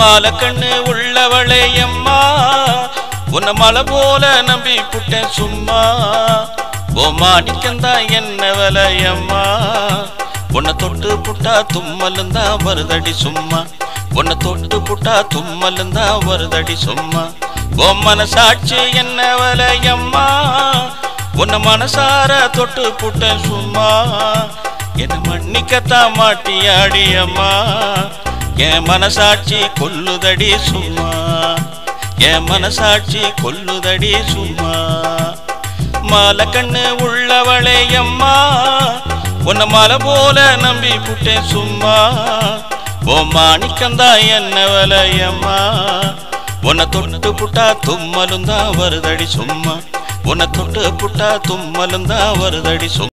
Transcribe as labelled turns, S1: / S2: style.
S1: மாலை கண்ணு உள்ளவளே அம்மா உன்னை மலை போல நம்பி புட்டேன் சும்மா ஓ மாணிக்கந்தா என்ன விலையம்மா உன்னை தொட்டு புட்டா தும்மலுந்தா வருதடி சும்மா உன்னை தொட்டு புட்டா தும்மலுந்தா வருதடி சும்மா ஓ மனசாட்சி என்ன விலையம்மா உன்னை மனசார தொட்டு புட்டேன் சும்மா என்ன மன்னிக்கத்தான் மாட்டியாடி அம்மா என் மனசாட்சி கொல்லுதடி சும்மா என் மனசாட்சி கொல்லுதடி சும்மா மாலை கண்ணு உள்ளவளே அம்மா உன்னை மலை போல நம்பி புட்டேன் சும்மா ஓ மாணிக்கந்தா என்ன வலையம்மா உன்னை தொட்டு புட்டா தும்மலும் தான் வருதடி சும்மா உன்னை தொட்டு புட்டா தும்மலும் தான் வருதடி சும்மா